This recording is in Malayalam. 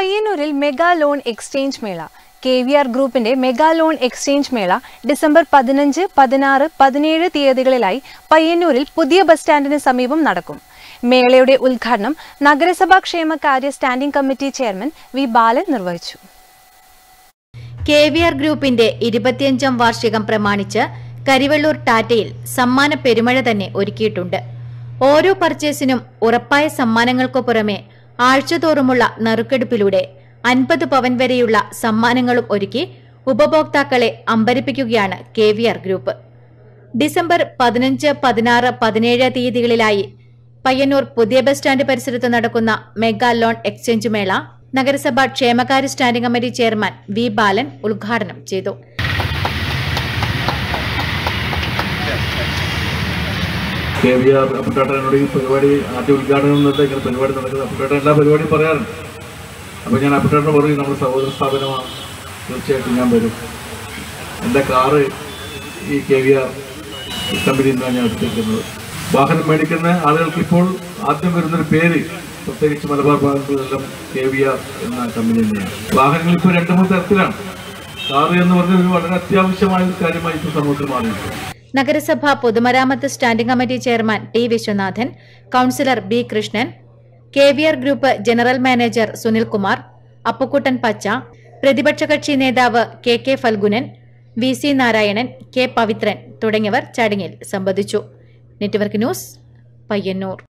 പയ്യന്നൂരിൽ മെഗാ ലോൺ എക്സ്ചേഞ്ച് മേള കെ വി ആർ ഗ്രൂപ്പിന്റെ മെഗാ ലോൺ എക്സ്ചേഞ്ച് മേള ഡിസംബർ പതിനഞ്ച് പതിനാറ് പതിനേഴ് തീയതികളിലായി പയ്യന്നൂരിൽ പുതിയ ബസ് സ്റ്റാൻഡിന് സമീപം നടക്കും മേളയുടെ ഉദ്ഘാടനം നഗരസഭാ ക്ഷേമകാര്യ standing committee chairman V Balan നിർവഹിച്ചു കെ വി ആർ ഗ്രൂപ്പിന്റെ ഇരുപത്തിയഞ്ചാം വാർഷികം പ്രമാണിച്ച് കരിവള്ളൂർ ടാറ്റയിൽ സമ്മാന പെരുമഴ തന്നെ ഒരുക്കിയിട്ടുണ്ട് ഓരോ പർച്ചേസിനും ഉറപ്പായ സമ്മാനങ്ങൾക്കു പുറമെ ആഴ്ചതോറുമുള്ള നറുക്കെടുപ്പിലൂടെ അൻപത് പവൻ വരെയുള്ള സമ്മാനങ്ങളും ഒരുക്കി ഉപഭോക്താക്കളെ അമ്പരിപ്പിക്കുകയാണ് K V R group December പതിനഞ്ച് പതിനാറ് പതിനേഴ് തീയതികളിലായി പയ്യന്നൂർ പുതിയ ബസ് സ്റ്റാൻഡ് പരിസരത്ത് നടക്കുന്ന മെഗാ ലോൺ എക്സ്ചേഞ്ച് മേള നഗരസഭ ക്ഷേമകാര്യ standing committee chairman V Balan ഉദ്ഘാടനം ചെയ്തു കെ വി ആർ അപ്പുട്ടേട്ടനോട് ഈ പരിപാടി ആദ്യ ഉദ്ഘാടനം എന്നിട്ട് ഇങ്ങനെ പരിപാടി നടക്കുന്നത് അപ്പുട്ടേട്ടൻ എല്ലാ പരിപാടിയും പറയാറുണ്ട് അപ്പോൾ ഞാൻ അപ്പുട്ടേട്ടൻ പറയും നമ്മുടെ സഹോദര സ്ഥാപനമാണ് തീർച്ചയായിട്ടും ഞാൻ വരും എൻ്റെ കാറ് ഈ കെ വി ആർ കമ്പനിയിൽ നിന്നാണ് ഞാൻ എടുത്തിരിക്കുന്നത് വാഹനം മേടിക്കുന്ന ആളുകൾക്ക് ഇപ്പോൾ ആദ്യം വരുന്നൊരു പേര് പ്രത്യേകിച്ച് മലബാർ ഭാഗങ്ങളിലെല്ലാം കെ വി ആർ എന്ന കമ്പനി തന്നെയാണ് വാഹനങ്ങൾ ഇപ്പോൾ രണ്ട് മൂന്ന് തരത്തിലാണ് കാറ് എന്ന് പറഞ്ഞ ഒരു വളരെ അത്യാവശ്യമായ ഒരു കാര്യമായി ഇപ്പോൾ സമൂഹത്തിൽ മാറിയിട്ടുണ്ട് നഗരസഭ പൊതുമരാമത്ത് standing committee chairman T Viswanathan councillor B Krishnan K V R group general manager Sunilkumar Appukuttan പച്ച പ്രതിപക്ഷ കക്ഷി നേതാവ് K K Falgunan V C Narayanan K Pavithran തുടങ്ങിയവർ ചടങ്ങിൽ സംബന്ധിച്ചു നെറ്റ്വർക്ക് ന്യൂസ് പയ്യന്നൂർ